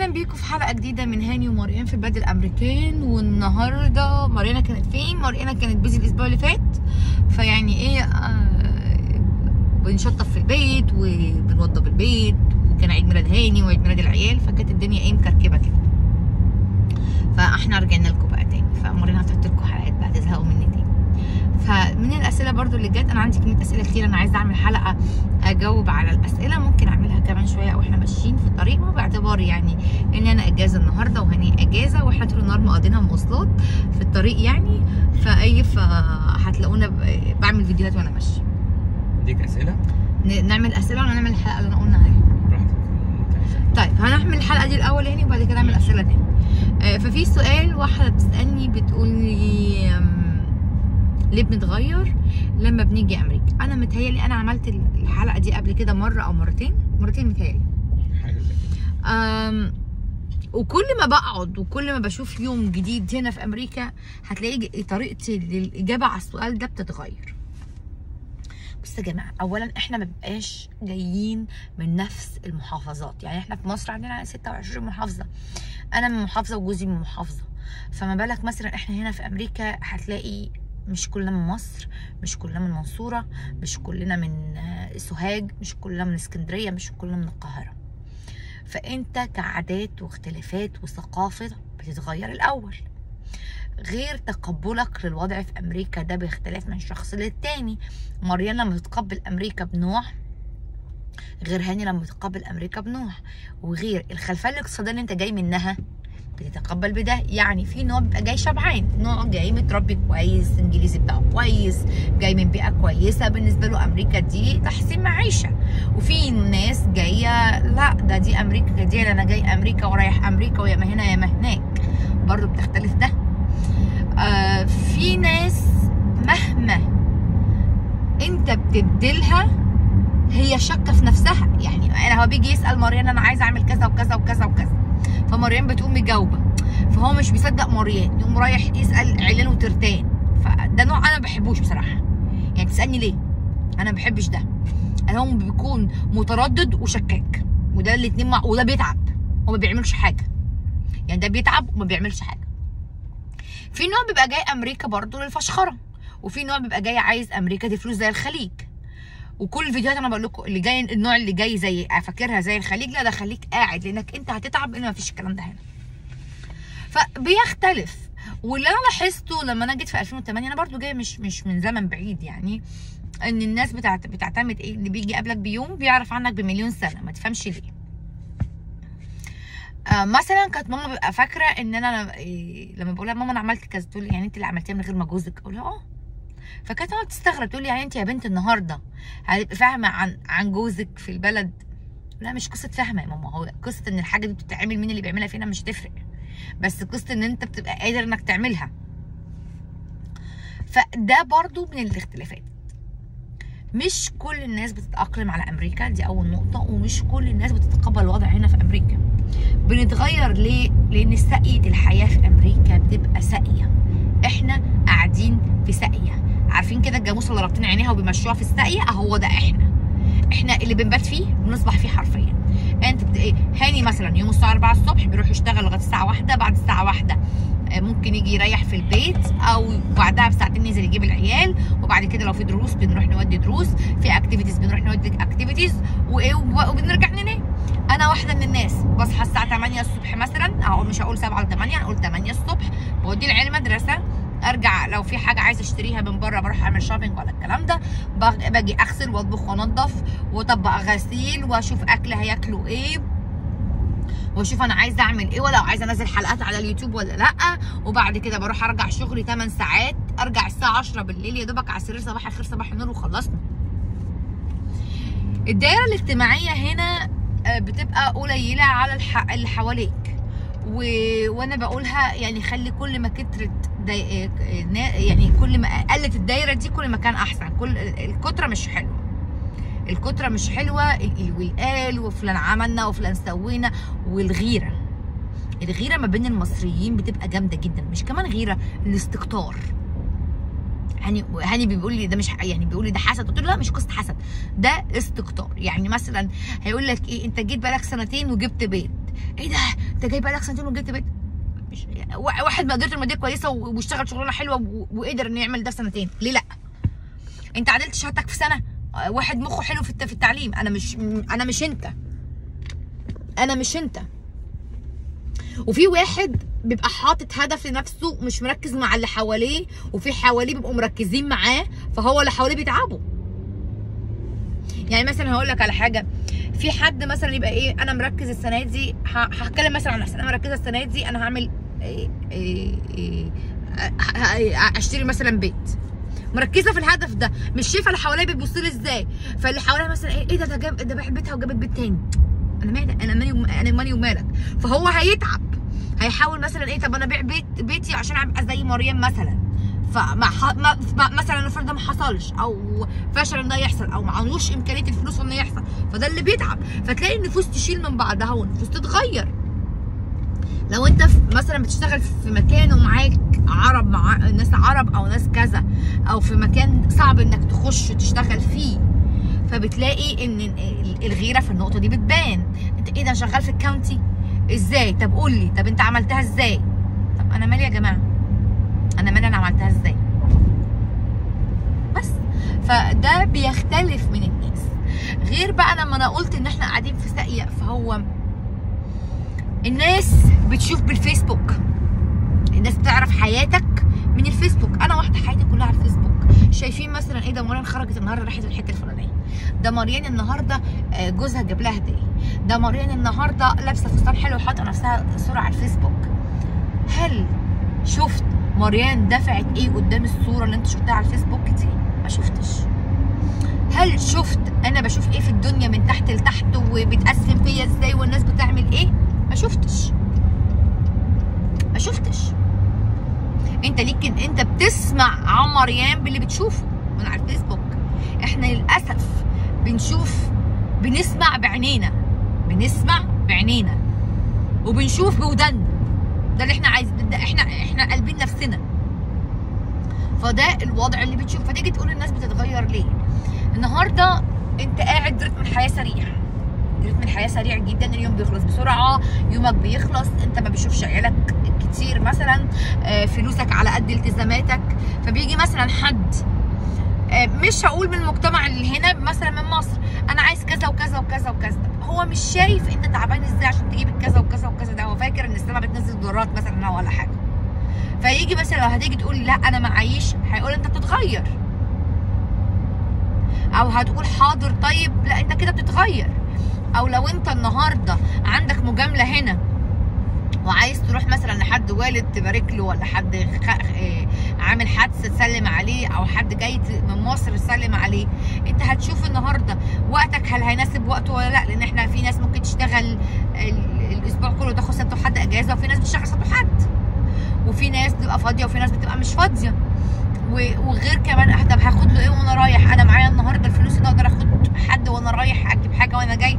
اهلا بيكم في حلقه جديده من هاني ومريان في البلد الامريكان والنهارده مريانا كانت فين مريانا كانت بيزي الاسبوع اللي فات فيعني ايه آه بنشطف في البيت وبنوضب البيت وكان عيد ميلاد هاني وعيد ميلاد العيال فكانت الدنيا ايه مكركبه كده فاحنا رجعنا لكم بقى تاني فمرينا هتحط لكم حلقات بقى تزهقوا مني تاني فمن الاسئله برضو اللي جت انا عندي كميه اسئله كتير انا عايزه اعمل حلقه اجاوب على الاسئله ممكن اعملها كمان شويه واحنا ماشيين في الطريق وباعتبار يعني ان انا اجازه النهارده وهني اجازه واحنا طول النهار مقضينها مواصلات في الطريق يعني فاي فهتلاقونا ب- بعمل فيديوهات وانا ماشيه اديك اسئله ن- نعمل اسئله ولا نعمل الحلقه اللي انا قلنا عليها براحتك انت عايزها. طيب هنعمل الحلقه دي الاول يعني وبعد كده نعمل اسئله تاني آه، ففي سؤال واحده بتسالني بتقول لي أم، ليه بنتغير لما بنيجي امريكا انا متهيالي انا عملت الحلقه دي قبل كده مره او مرتين مرتين متهيالي حاجه زي كده أم، وكل ما بقعد وكل ما بشوف يوم جديد هنا في امريكا هتلاقي ج- طريقتي للاجابه على السؤال ده بتتغير بصوا يا جماعه اولا احنا ما بنبقاش جايين من نفس المحافظات يعني احنا في مصر عندنا 26 محافظه انا من محافظه وجوزي من محافظه فما بالك مثلا احنا هنا في امريكا هتلاقي مش كلنا من مصر مش كلنا من المنصوره مش كلنا من آه، سوهاج مش كلنا من اسكندريه مش كلنا من القاهره فانت كعادات واختلافات وثقافه بتتغير الاول غير تقبلك للوضع في امريكا ده باختلاف من شخص للتاني مريم لما تتقبل امريكا بنوع غير هاني لما تتقبل امريكا بنوع وغير الخلفيه الاقتصاديه اللي انت جاي منها بتتقبل بده يعني في نوع بيبقى جاي شبعان نوع جاي متربي كويس انجليزي بتاعه كويس جاي من بيئه كويسه بالنسبه له امريكا دي تحسين معيشه وفي ناس جايه لا ده دي امريكا دي انا جاي امريكا ورايح امريكا ويا ما هنا يا ما هناك برضه بتختلف ده آه في ناس مهما انت بتديلها هي شاكه في نفسها يعني انا هو بيجي يسال مريان انا عايزه اعمل كذا وكذا وكذا وكذا فمريان بتقوم مجاوبه فهو مش بيصدق مريان يقوم رايح يسال علان وترتان فده نوع انا ما بحبوش بصراحه يعني تسالني ليه انا ما بحبش ده هو بيكون متردد وشكاك وده الاتنين مع وده بيتعب وما بيعملش حاجه يعني ده بيتعب وما بيعملش حاجه في نوع بيبقى جاي امريكا برضه للفشخره وفي نوع بيبقى جاي عايز امريكا دي فلوس زي الخليج وكل الفيديوهات انا بقول لكم اللي جاي النوع اللي جاي زي فاكرها زي الخليج لا ده خليك قاعد لانك انت هتتعب لان مفيش الكلام ده هنا فبيختلف واللي انا لاحظته لما انا جيت في 2008 انا برضو جايه مش مش من زمن بعيد يعني ان الناس بتعت... بتعتمد ايه اللي بيجي قبلك بيوم بيعرف عنك بمليون سنه ما تفهمش ليه آه مثلا كانت ماما ببقى فاكره ان انا لما- إيه لما بقول لها ماما انا عملت كذا تقول لي يعني انت اللي عملتيها من غير ما جوزك اقول لها اه فكانت ماما بتستغرب تقول لي يعني انت يا بنت النهارده هتبقي فاهمه عن عن جوزك في البلد لا مش قصه فاهمه يا ماما هو قصه ان الحاجه دي بتتعمل مين اللي بيعملها فينا مش هتفرق بس قصه ان انت بتبقى قادر انك تعملها فده برضو من الاختلافات مش كل الناس بتتأقلم على أمريكا دي أول نقطة ومش كل الناس بتتقبل الوضع هنا في أمريكا بنتغير ليه؟ لأن ساقية الحياة في أمريكا بتبقى ساقية إحنا قاعدين في ساقية عارفين كده الجاموسة اللي رابطين عينيها وبيمشوها في الساقية أهو ده إحنا إحنا اللي بنبات فيه بنصبح فيه حرفيا انت بت... إيه؟ هاني مثلا يوم الساعه 4 الصبح بيروح يشتغل لغايه الساعه 1 بعد الساعه 1 آه، ممكن يجي يريح في البيت او بعدها بساعتين ينزل يجيب العيال وبعد كده لو في دروس بنروح نودي دروس في اكتيفيتيز بنروح نودي اكتيفيتيز وايه وب- وبنرجع ننام انا واحده من الناس بصحى الساعه 8 الصبح مثلا او مش هقول 7 ولا 8 هقول 8 الصبح بودي العيال مدرسه ارجع لو في حاجه عايزه اشتريها من بره بروح اعمل شوبينج ولا الكلام ده بغ- باجي اغسل واطبخ وانضف واطبق غسيل واشوف اكل هياكلوا ايه واشوف انا عايزه اعمل ايه ولو عايزه انزل حلقات على اليوتيوب ولا لا وبعد كده بروح ارجع شغلي 8 ساعات ارجع الساعه 10 بالليل يا دوبك على السرير صباح الخير صباح النور وخلصنا الدائره الاجتماعيه هنا آه، بتبقى قليله على الح... اللي حواليك و... وانا بقولها يعني خلي كل ما كترت دي... آه، نا- يعني كل ما قلت الدايره دي كل ما كان احسن كل الكتره مش حلوه الكتره مش حلوه ال- والقال وفلان عملنا وفلان سوينا والغيره الغيره ما بين المصريين بتبقى جامده جدا مش كمان غيره الاستكتار هاني هاني بيقول لي ده مش ح- يعني بيقول لي ده حسد قلت له لا مش قصه حسد ده استكتار يعني مثلا هيقول لك ايه انت جيت بقالك سنتين وجبت بيت ايه ده انت جاي بقالك سنتين وجبت بيت مش وا- واحد مقدرته الماديه كويسه و- واشتغل شغلانه حلوه و- وقدر انه يعمل ده في سنتين ليه لا انت عدلت شهادتك في سنه آه، واحد مخه حلو في الت- في التعليم انا مش انا مش انت انا مش انت وفي واحد بيبقى حاطط هدف لنفسه مش مركز مع اللي حواليه وفي حواليه بيبقوا مركزين معاه فهو اللي حواليه بيتعبوا يعني مثلا هقول لك على حاجه في حد مثلا يبقى ايه انا مركز السنه دي ه- هتكلم مثلا عن نفسي انا مركزه السنه دي انا هعمل إيه إيه إيه ه- ه- اشتري مثلا بيت مركزه في الهدف ده مش شايفه اللي حواليا بيبصوا لي ازاي فاللي حواليا مثلا ايه ايه ده ده جاب ده باع بيتها وجابت بيت تاني انا مالي انا مالي وم- انا مالي ومالك فهو هيتعب هيحاول مثلا ايه طب انا ابيع بيت بيتي عشان ابقى زي مريم مثلا فما ح... ما... ما... مثلا افرض ده ما حصلش او فشل ان ده يحصل او معهوش امكانيه الفلوس انه يحصل فده اللي بيتعب فتلاقي النفوس تشيل من بعضها والنفوس تتغير لو انت في مثلا بتشتغل في مكان ومعاك عرب مع ناس عرب او ناس كذا او في مكان صعب انك تخش تشتغل فيه فبتلاقي ان ال- الغيره في النقطه دي بتبان انت ايه ده شغال في الكاونتي ازاي طب قول لي طب انت عملتها ازاي طب انا مالي يا جماعه انا مالي انا عملتها ازاي بس فده بيختلف من الناس غير بقى لما انا قلت ان احنا قاعدين في ساقيه فهو الناس بتشوف بالفيسبوك الناس بتعرف حياتك من الفيسبوك انا واحده حياتي كلها على الفيسبوك شايفين مثلا ايه ده مريان خرجت النهارده راحت الحته الفلانيه ده مريان النهارده آه، جوزها جاب لها هديه ده مريان النهارده لابسه فستان حلو وحاطه نفسها صوره على الفيسبوك هل شفت مريان دفعت ايه قدام الصوره اللي انت شفتها على الفيسبوك دي ما شفتش هل شفت انا بشوف ايه في الدنيا من تحت لتحت وبتقسم فيا ازاي والناس بتعمل ايه ما شفتش ما شفتش انت ليك إن انت بتسمع عن مريم باللي بتشوفه من على الفيسبوك احنا للاسف بنشوف بنسمع بعينينا بنسمع بعينينا وبنشوف بودنا ده اللي احنا عايزين ده احنا احنا قلبين نفسنا فده الوضع اللي بتشوف فتيجي تقول الناس بتتغير ليه النهارده انت قاعد رتم الحياه سريع رتم الحياه سريع جدا اليوم بيخلص بسرعه يومك بيخلص انت ما بتشوفش عيالك كتير مثلا آه، فلوسك على قد التزاماتك فبيجي مثلا حد آه، مش هقول من المجتمع اللي هنا مثلا من مصر انا عايز كذا وكذا وكذا وكذا هو مش شايف انت تعبان ازاي عشان تجيب الكذا وكذا وكذا ده هو فاكر ان السما بتنزل دولارات مثلا ولا حاجه فيجي مثلا لو هتيجي تقول لا انا معيش هيقول انت بتتغير او هتقول حاضر طيب لا انت كده بتتغير او لو انت النهارده عندك مجامله هنا وعايز تروح مثلا لحد والد تبارك له ولا حد خ... آه، عامل حادثه تسلم عليه او حد جاي ت- من مصر تسلم عليه انت هتشوف النهارده وقتك هل هيناسب وقته ولا لا لان احنا في ناس ممكن تشتغل ال- الاسبوع كله تاخد سبت وحد اجازه وفي ناس بتشتغل سبت وحد وفي ناس بتبقى فاضيه وفي ناس بتبقى مش فاضيه و- وغير كمان اه طب هاخد له ايه وانا رايح انا معايا النهارده الفلوس اللي اقدر اخد حد وانا رايح اجيب حاجه وانا جاي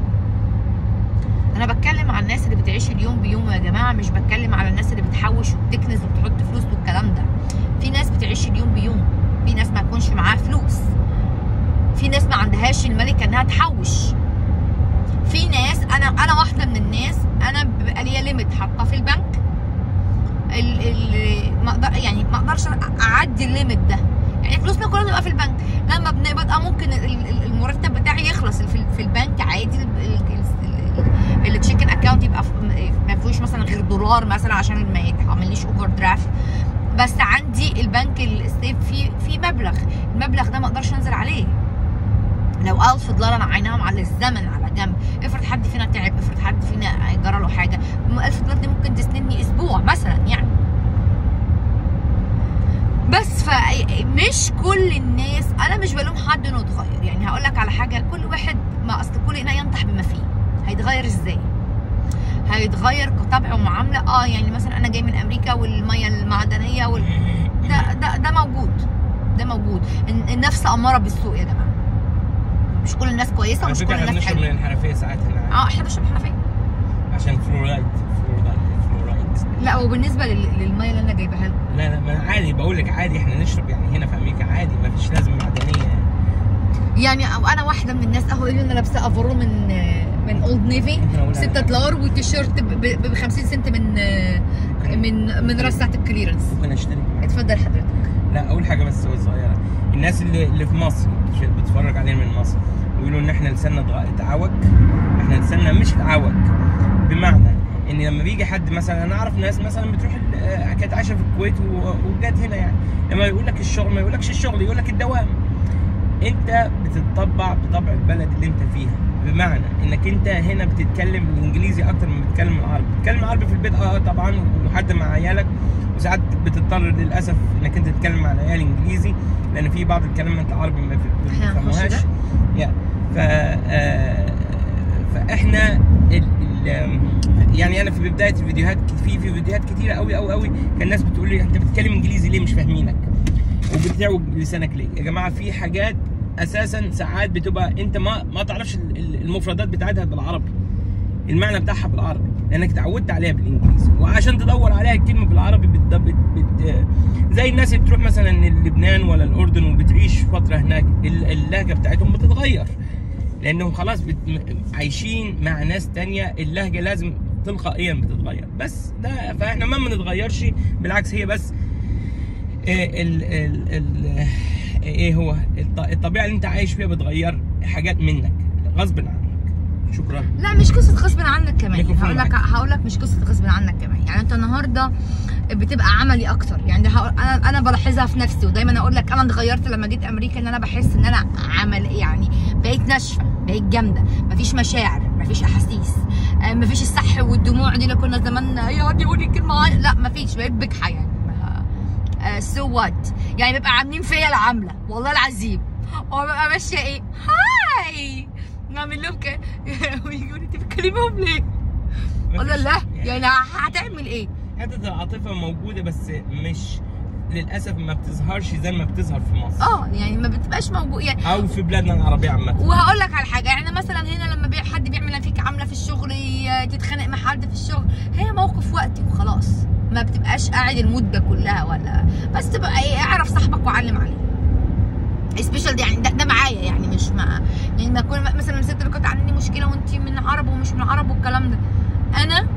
انا بتكلم عن الناس اللي بتعيش اليوم بيوم يا جماعه مش بتكلم على الناس اللي بتحوش وبتكنز وبتحط فلوس والكلام ده في ناس بتعيش اليوم بيوم في ناس ما يكونش معاها فلوس في ناس ما عندهاش الملكه انها تحوش في ناس انا انا واحده من الناس انا بيبقى ليا ليميت حاطاه في البنك ال ال ما اقدر يعني ما اقدرش اعدي الليميت ده يعني فلوسنا كلها بتبقى في البنك لما بنقبض اه ممكن ال- ال- المرتب بتاعي يخلص في في البنك عادي التشيكن اكونت يبقى في- ما فيهوش مثلا غير دولار مثلا عشان ما يتعمليش اوفر درافت بس عندي البنك السيف فيه في مبلغ المبلغ ده ما اقدرش انزل عليه لو 1000 دولار انا عيناهم على الزمن على جنب افرض حد فينا تعب افرض حد فينا جرى له حاجه 1000 دولار دي ممكن تسندني اسبوع مثلا يعني بس فمش كل الناس انا مش بلوم حد انه يتغير يعني هقول لك على حاجه كل واحد ما اصل كل اناء ينطح بما فيه هيتغير ازاي هيتغير كطبع ومعامله اه يعني مثلا انا جاي من امريكا والميه المعدنيه وال... ده ده ده موجود ده موجود الن- النفس اماره بالسوء يا جماعه مش كل الناس كويسه على ومش كل فكره احنا الناس بنشرب من حلوه الحنفيه ساعات هنا اه احنا بنشرب حنفيه عشان فلورايد فلورايد فلورايد لا وبالنسبه لل- للميه اللي انا جايبها لكم لا لا ما عادي بقول لك عادي احنا نشرب يعني هنا في امريكا عادي ما فيش لازمه معدنيه يعني يعني أو انا واحده من الناس اهو اللي انا لابسه افرو من من اولد نيفي ممكن أقول 6 على- دولار والتيشيرت ب 50 سنت من آه، من من راس ساعه الكليرنس ممكن اشتري اتفضل حضرتك لا اول حاجه بس هو صغيره الناس اللي, اللي في مصر اللي بتتفرج علينا من مصر ويقولوا ان احنا لساننا اتغ- اتعوج احنا لساننا مش اتعوج بمعنى ان لما بيجي حد مثلا انا اعرف ناس مثلا بتروح ال- آه، كانت عايشه في الكويت و- وجت هنا يعني لما يقول لك الشغل ما يقولكش الشغل يقول لك الدوام انت بتطبع بطبع البلد اللي انت فيها بمعنى انك انت هنا بتتكلم الانجليزي اكتر من بتتكلم العربي بتتكلم العربي في البيت اه طبعا وحتى مع عيالك وساعات بتضطر للاسف انك انت تتكلم مع العيال انجليزي لان في بعض الكلمات العربي ما في- احنا هنخش بيفهموهاش ده؟ يا ف آه، فاحنا ال... ال... يعني انا في بدايه الفيديوهات في في فيديوهات كتيره قوي قوي قوي كان الناس بتقول لي انت بتتكلم انجليزي ليه مش فاهمينك وبتعوج لسانك ليه يا جماعه في حاجات اساسا ساعات بتبقى انت ما ما تعرفش ال- ال- المفردات بتاعتها بالعربي المعنى بتاعها بالعربي لانك اتعودت عليها بالانجليزي وعشان تدور عليها الكلمه بالعربي بت... بت... بت... زي الناس اللي بتروح مثلا لبنان ولا الاردن وبتعيش فتره هناك ال- اللهجه بتاعتهم بتتغير لانهم خلاص بت... م- عايشين مع ناس تانية اللهجه لازم تلقائيا بتتغير بس ده فاحنا ما بنتغيرش بالعكس هي بس إيه ال ال ال ايه هو الط- الطبيعه اللي انت عايش فيها بتغير حاجات منك غصب عنك شكرا لا مش قصه غصب عنك كمان ميكروفون هقول لك معاك. هقول لك مش قصه غصب عنك كمان يعني انت النهارده بتبقى عملي اكتر يعني هقول انا انا بلاحظها في نفسي ودايما اقول لك انا اتغيرت لما جيت امريكا ان انا بحس ان انا عمل يعني بقيت ناشفه بقيت جامده مفيش مشاعر مفيش احاسيس آه، مفيش الصح والدموع دي اللي كنا زمان يقعد يقول لي كلمه عن- لا مفيش بقيت بجحه يعني سو وات يعني بيبقى عاملين فيا العامله والله العظيم وببقى ماشيه ايه هاي نعمل لهم كده ويقولوا انت بتكلمهم ليه؟ اقول له لا يعني هتعمل ايه؟ حته العاطفه موجوده بس مش للاسف ما بتظهرش زي ما بتظهر في مصر اه يعني ما بتبقاش موجود يعني او في بلادنا العربيه عامه وهقول لك على حاجه يعني مثلا هنا لما بي حد بيعمل فيك عامله في الشغل ي- تتخانق مع حد في الشغل هي موقف وقتي وخلاص ما بتبقاش قاعد المده كلها ولا بس تبقى ايه اعرف صاحبك وعلم عليه سبيشال يعني ده, ده معايا يعني مش مع يعني ما اكون مثلا الست اللي كانت عندي مشكله وانت من عرب ومش من عرب والكلام ده انا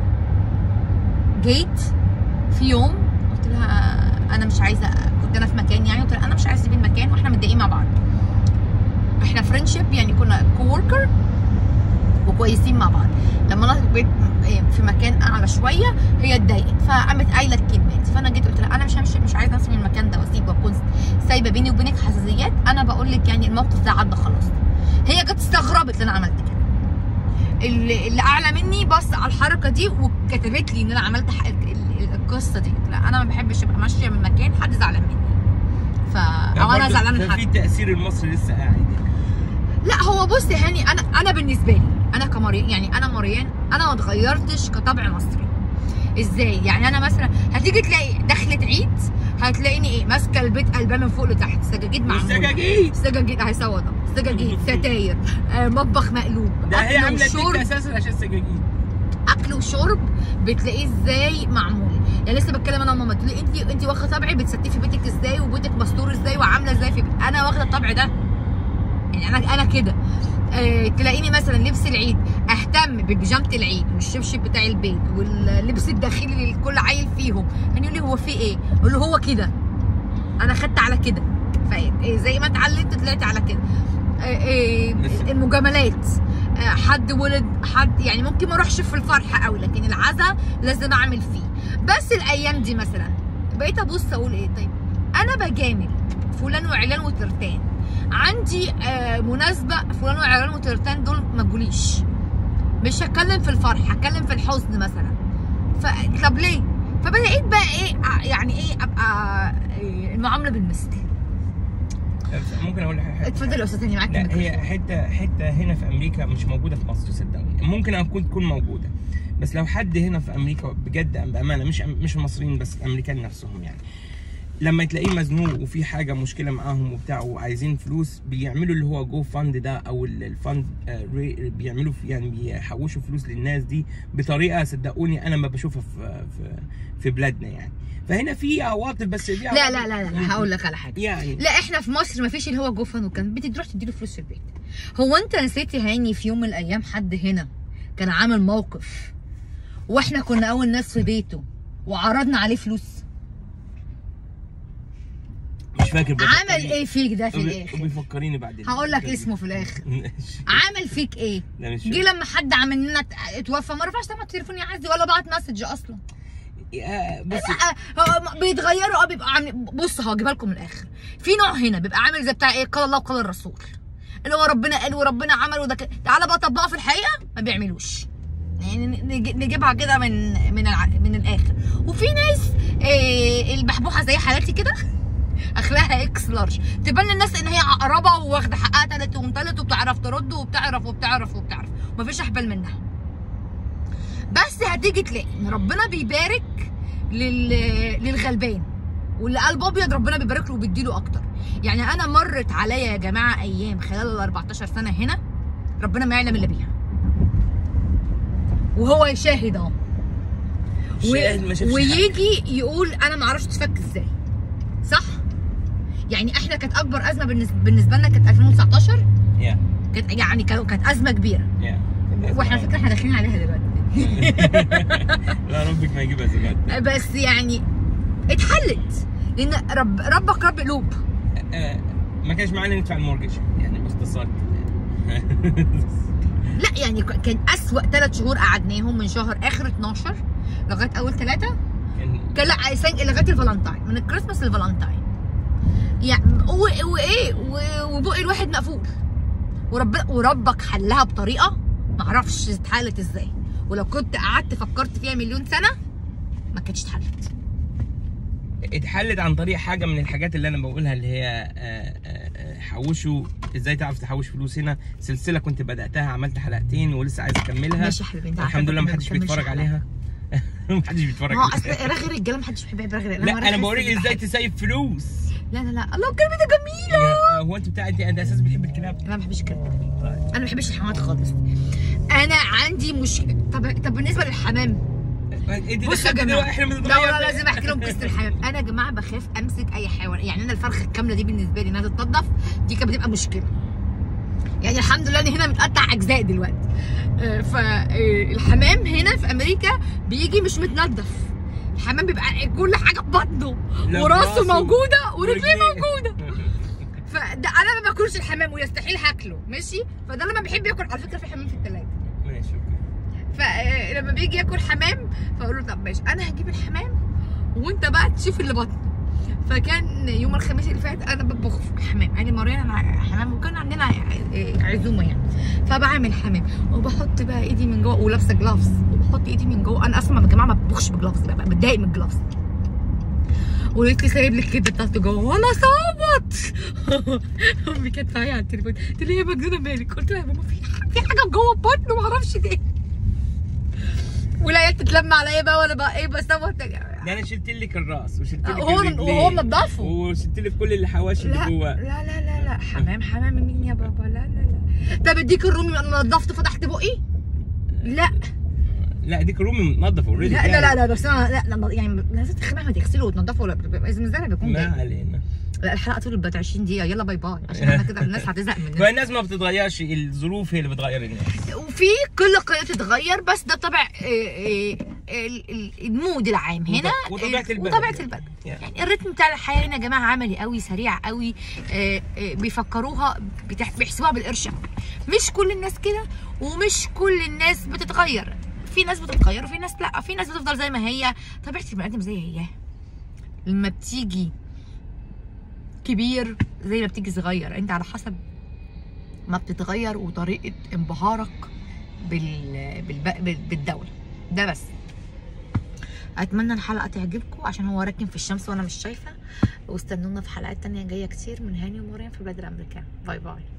جيت في يوم قلت لها انا مش عايزه كنت انا في مكان يعني قلت لها انا مش عايزه اسيب المكان واحنا متضايقين مع بعض احنا فريندشيب يعني كنا كووركر وكويسين مع بعض لما انا بقيت في مكان اعلى شويه هي اتضايقت فقامت قايله الكلمات فانا جيت قلت لها انا مش همشي مش عايزه اسيب المكان ده واسيب واكون سايبه بيني وبينك حساسيات انا بقول لك يعني الموقف ده عدى خلاص هي جت استغربت ان انا عملت كده اللي, اللي اعلى مني بص على الحركه دي وكتبت لي ان انا عملت ح- ال- ال- القصه دي لا انا ما بحبش ابقى ماشيه من مكان حد زعلان مني ف او انا برضه زعلان من كان حد في تاثير المصري لسه قاعد لا هو بص يا هاني انا انا بالنسبه لي انا كمريان يعني انا مريان انا ما اتغيرتش كطبع مصري ازاي يعني انا مثلا هتيجي تلاقي دخلة عيد هتلاقيني ايه ماسكه البيت قلبها من فوق لتحت سجاجيد معموله والسجاجيد سجاجيد هيصوت اهو سجاجيد ستاير آه مطبخ مقلوب ده هي أكل عامله وشرب. الدكه اساسا عشان السجاجيد اكل وشرب بتلاقيه ازاي معمول يعني لسه بتكلم انا وماما تقول لي انت انت واخده طبعي بتستفي بيتك ازاي وبيتك مستور ازاي وعامله ازاي في بيت. انا واخده الطبع ده يعني انا انا كده آه تلاقيني مثلا لبس العيد اهتم ببيجامه العيد والشبشب بتاع البيت واللبس الداخلي اللي كل عيل فيهم يعني يقول لي هو في ايه؟ اقول له هو كده انا خدت على كده فزي ما اتعلمت طلعت على كده آه، آه، لسه. المجاملات آه، حد ولد حد يعني ممكن ما اروحش في الفرح قوي لكن العزا لازم اعمل فيه بس الايام دي مثلا بقيت ابص اقول ايه طيب انا بجامل فلان وعلان وترتان عندي آه مناسبه فلان وعلان وترتان دول ما تقوليش مش هتكلم في الفرح هتكلم في الحزن مثلا ف طب ليه فبدات بقى ايه ع- يعني ايه ابقى إيه المعامله بالمثل ممكن اقول لك حاجه اتفضل يا استاذ هاني معاك لا الميكروفون. هي حته حته هنا في امريكا مش موجوده في مصر صدقوني ممكن اكون تكون موجوده بس لو حد هنا في امريكا بجد بامانه مش مش المصريين بس الامريكان نفسهم يعني لما تلاقيه مزنوق وفي حاجه مشكله معاهم وبتاع وعايزين فلوس بيعملوا اللي هو جو فاند ده او ال- الفاند آه، ري- بيعملوا في- يعني بيحوشوا فلوس للناس دي بطريقه صدقوني انا ما بشوفها في في في بلادنا يعني فهنا في عواطف بس دي لا عواطف- لا لا لا هقول لك على حاجه يعني لا احنا في مصر ما فيش اللي هو جوفن وكان بتروح تديله فلوس في البيت هو انت نسيت يا هاني في يوم من الايام حد هنا كان عامل موقف واحنا كنا اول ناس في بيته وعرضنا عليه فلوس مش فاكر عمل بيفكرني- ايه فيك ده في وبي- الاخر وبيفكرني بعد هقول لك اسمه في الاخر ماشي. عمل فيك ايه لا مش جه لما حد عمل لنا ت- اتوفى ما رفعش طبعا التليفون يعزي ولا بعت مسج اصلا يا- بس لا هو بيتغيروا اه بيبقى عامل بص هجيبها لكم من الاخر في نوع هنا بيبقى عامل زي بتاع ايه قال الله وقال الرسول اللي هو ربنا قال وربنا عمل وده كده تعالى بقى طبقها في الحقيقه ما بيعملوش يعني نج- نجيبها كده من من الع... من الاخر وفي ناس إيه البحبوحه زي حالتي كده اخلاقها اكس لارج تبان للناس ان هي عقربه واخده حقها تلت ومتلت وبتعرف ترد وبتعرف وبتعرف وبتعرف ومفيش احبال منها بس هتيجي تلاقي ان ربنا بيبارك لل... للغلبان واللي قلبه ابيض ربنا بيبارك له وبيديله اكتر يعني انا مرت عليا يا جماعه ايام خلال ال 14 سنه هنا ربنا ما يعلم الا بيها وهو يشاهد اهو شاهد ما شافش حاجة. ويجي يقول انا ما اعرفش تفك ازاي صح يعني احنا كانت اكبر ازمه بالنسبه, بالنسبه لنا كانت 2019 يا كانت يعني كانت كانت ازمه كبيره يا واحنا على فكره احنا داخلين عليها دلوقتي لا ربك ما يجيبها زمان بس يعني اتحلت لان رب ربك رب قلوب آه، ما كانش معانا ندفع المورجج يعني باختصار لا يعني ك- كان اسوأ ثلاث شهور قعدناهم من شهر اخر 12 لغايه اول ثلاثه كان كان لا سن- لغايه الفالنتاين من الكريسماس للفالنتاين يعني و- وايه و- وبق الواحد مقفول ورب وربك حلها بطريقه معرفش اتحلت ازاي ولو كنت قعدت فكرت فيها مليون سنه ما كانتش اتحلت اتحلت عن طريق حاجه من الحاجات اللي انا بقولها اللي هي آه، آه، آه، حوشوا ازاي تعرف تحوش فلوس هنا سلسله كنت بداتها عملت حلقتين ولسه عايز اكملها ماشي يا حبيبي انت عارفة الحمد لله كنا ما حدش بنكمل بيتفرج شحنة. عليها ما حدش بيتفرج ما هو اصل عليها رغي الرجاله ما حدش بيحب رغي لا انا بوريك ازاي تسيب فلوس لا لا لا الله كلمتك جميله يا- هو انت بتاع انت انت اساس بتحب الكلاب انا ما بحبش الكلام انا ما بحبش الحمامات خالص انا عندي مشكله طب طب بالنسبه للحمام انت بصوا يا دخلت جماعه احنا لا بنتغير ولا لازم احكي لهم قصه الحمام انا يا جماعه بخاف امسك اي حيوان يعني انا الفرخه الكامله دي بالنسبه لي انها تتنضف دي كانت بتبقى مشكله يعني الحمد لله ان هنا متقطع اجزاء دلوقتي فالحمام هنا في امريكا بيجي مش متنضف الحمام بيبقى كل حاجه في بطنه لا، وراسه براسه موجوده ورجليه ورجليه. موجوده فده انا ما باكلش الحمام ويستحيل هاكله ماشي فده لما بيحب ياكل على فكره في حمام في الثلاجه ماشي اوكي فلما بيجي ياكل حمام فاقول له طب ماشي انا هجيب الحمام وانت بقى تشوف اللي بطنه فكان يوم الخميس اللي فات انا بطبخ حمام يعني مرينا انا حمام وكان عندنا ع- عزومه يعني فبعمل حمام وبحط بقى ايدي من جوه ولابسه جلافز وبحط ايدي من جوه انا اصلا يا جماعه ما بطبخش بجلافز بقى بتضايق من الجلافز ولقيت لي سايب لي الكبده بتاعته جوه وانا صوت امي كانت معايا على التليفون قلت لها يا مجنونه مالك قلت لها يا ماما في ح- في حاجه جوه بطنه ما اعرفش دي والعيال تتلم عليا بقى وانا بقى ايه بصوت ده انا شلت لك الراس وشلت لك هو الرجلين وهو منضفه وشلت لك كل الحواشي اللي لا جوه لا لا لا لا حمام حمام مين يا بابا لا لا لا طب اديك الرومي انا نضفت فتحت بقي لا لا ديك رومي متنضفه اوريدي لا لا لا, لا بس انا لا لا يعني لازم تخليها ما تغسله وتنضفه ولا لازم الزرع بيكون ما جاي علينا لا الحلقه طول بقت 20 دقيقه يلا باي باي عشان انا كده الناس هتزهق مننا فالناس ما بتتغيرش الظروف هي اللي بتغير الناس وفي كل قناه تتغير بس ده طبع آه، آه، ال- ال- المود العام هنا وطبيعة آه، البلد. وطبيعه البلد يعني. يعني الريتم بتاع الحياه هنا يا جماعه عملي قوي سريع قوي آه، آه، بيفكروها بتح- بيحسبوها بالقرش مش كل الناس كده ومش كل الناس بتتغير في ناس بتتغير وفي ناس لا في ناس بتفضل زي ما هي طبيعه البني ادم زي هي لما بتيجي كبير زي ما بتيجي صغير انت على حسب ما بتتغير وطريقه انبهارك بال... بالب... بال- بالدوله ده بس اتمنى الحلقه تعجبكم عشان هو راكن في الشمس وانا مش شايفه واستنونا في حلقات تانية جايه كتير من هاني ومريم في بلاد الامريكان باي باي